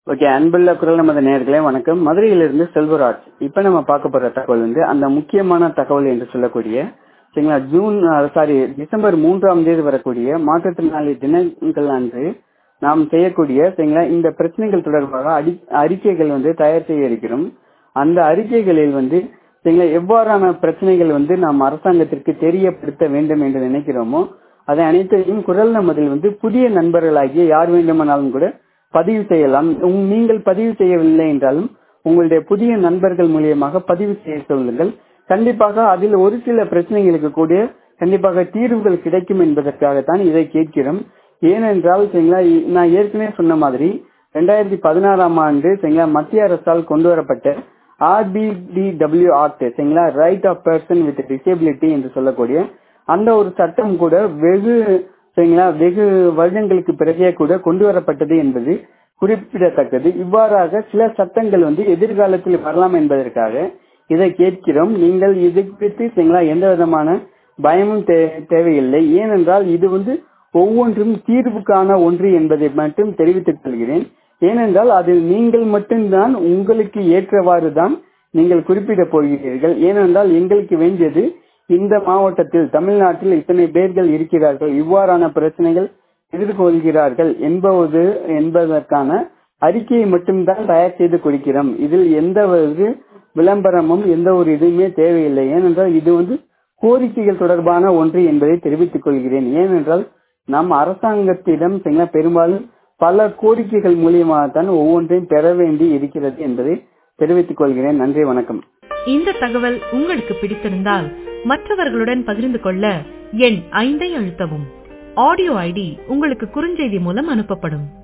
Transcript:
okay அன்புள்ள குரல் நமது நேர்களே வணக்கம் மதுரையிலிருந்து செல்வராஜ் இப்ப நம்ம பார்க்க போற தகவல் வந்து அந்த முக்கியமான தகவல் என்று சொல்லக்கூடிய சரிங்களா ஜூன் சாரி டிசம்பர் மூன்றாம் தேதி வரக்கூடிய மாற்றுத்திறனாளி தினங்கள் அன்று நாம் செய்யக்கூடிய சரிங்களா இந்த பிரச்சனைகள் தொடர்பாக அடி அறிக்கைகள் வந்து தயார் செய்ய இருக்கிறோம் அந்த அறிக்கைகளில் வந்து சரிங்களா எவ்வாறான பிரச்சனைகள் வந்து நாம் அரசாங்கத்திற்கு தெரியப்படுத்த வேண்டும் என்று நினைக்கிறோமோ அதை அனைத்தையும் குரல் நமதில் வந்து புதிய நண்பர்களாகிய யார் வேண்டுமானாலும் கூட பதிவு செய்யலாம் உங்- நீங்கள் பதிவு செய்யவில்லை என்றாலும் உங்களுடைய புதிய நண்பர்கள் மூலியமாக பதிவு செய்ய சொல்லுங்கள் கண்டிப்பாக அதில் ஒரு சில பிரச்சனைகளுக்கு கூட கண்டிப்பாக தீர்வுகள் கிடைக்கும் என்பதற்காகத்தான் இதை கேட்கிறோம் ஏனென்றால் சரிங்களா இ- நான் ஏற்கனவே சொன்ன மாதிரி ரெண்டாயிரத்தி பதினாறாம் ஆண்டு சரிங்களா மத்திய அரசால் கொண்டு வரப்பட்ட ஆர்பிடிடபிள்யூ ஆக்ட் சரிங்களா right of person with disability என்று சொல்லக்கூடிய அந்த ஒரு சட்டம் கூட வெகு சரிங்களா வெகு வருடங்களுக்கு பிறகே கூட கொண்டு வரப்பட்டது என்பது குறிப்பிடத்தக்கது இவ்வாறாக சில சட்டங்கள் வந்து எதிர்காலத்தில் வரலாம் என்பதற்காக இதை கேட்கிறோம் நீங்கள் இது குறித்து சரிங்களா எந்த விதமான பயமும் தே- தேவையில்லை ஏனென்றால் இது வந்து ஒவ்வொன்றும் தீர்வுக்கான ஒன்று என்பதை மட்டும் தெரிவித்துக் கொள்கிறேன் ஏனென்றால் அதில் நீங்கள் மட்டும்தான் உங்களுக்கு ஏற்றவாறு தான் நீங்கள் குறிப்பிட போகிறீர்கள் ஏனென்றால் எங்களுக்கு வேண்டியது இந்த மாவட்டத்தில் தமிழ்நாட்டில் இத்தனை பேர்கள் இருக்கிறார்கள் இவ்வாறான பிரச்சனைகள் எதிர்கொள்கிறார்கள் என்பது என்பதற்கான அறிக்கையை மட்டும்தான் தயார் செய்து கொடுக்கிறோம் இதில் எந்த ஒரு விளம்பரமும் எந்த ஒரு இதுவுமே தேவையில்லை ஏனென்றால் இது வந்து கோரிக்கைகள் தொடர்பான ஒன்று என்பதை தெரிவித்துக் கொள்கிறேன் ஏனென்றால் நம் அரசாங்கத்திடம் சரிங்களா, பெரும்பாலும் பல கோரிக்கைகள் மூலியமாகத்தான் ஒவ்வொன்றையும் பெற வேண்டி இருக்கிறது என்பதை தெரிவித்துக் கொள்கிறேன் நன்றி வணக்கம் இந்த தகவல் உங்களுக்கு பிடித்திருந்தால் மற்றவர்களுடன் பகிர்ந்து கொள்ள எண் ஐந்தை அழுத்தவும் ஆடியோ ஐடி உங்களுக்கு குறுஞ்செய்தி மூலம் அனுப்பப்படும்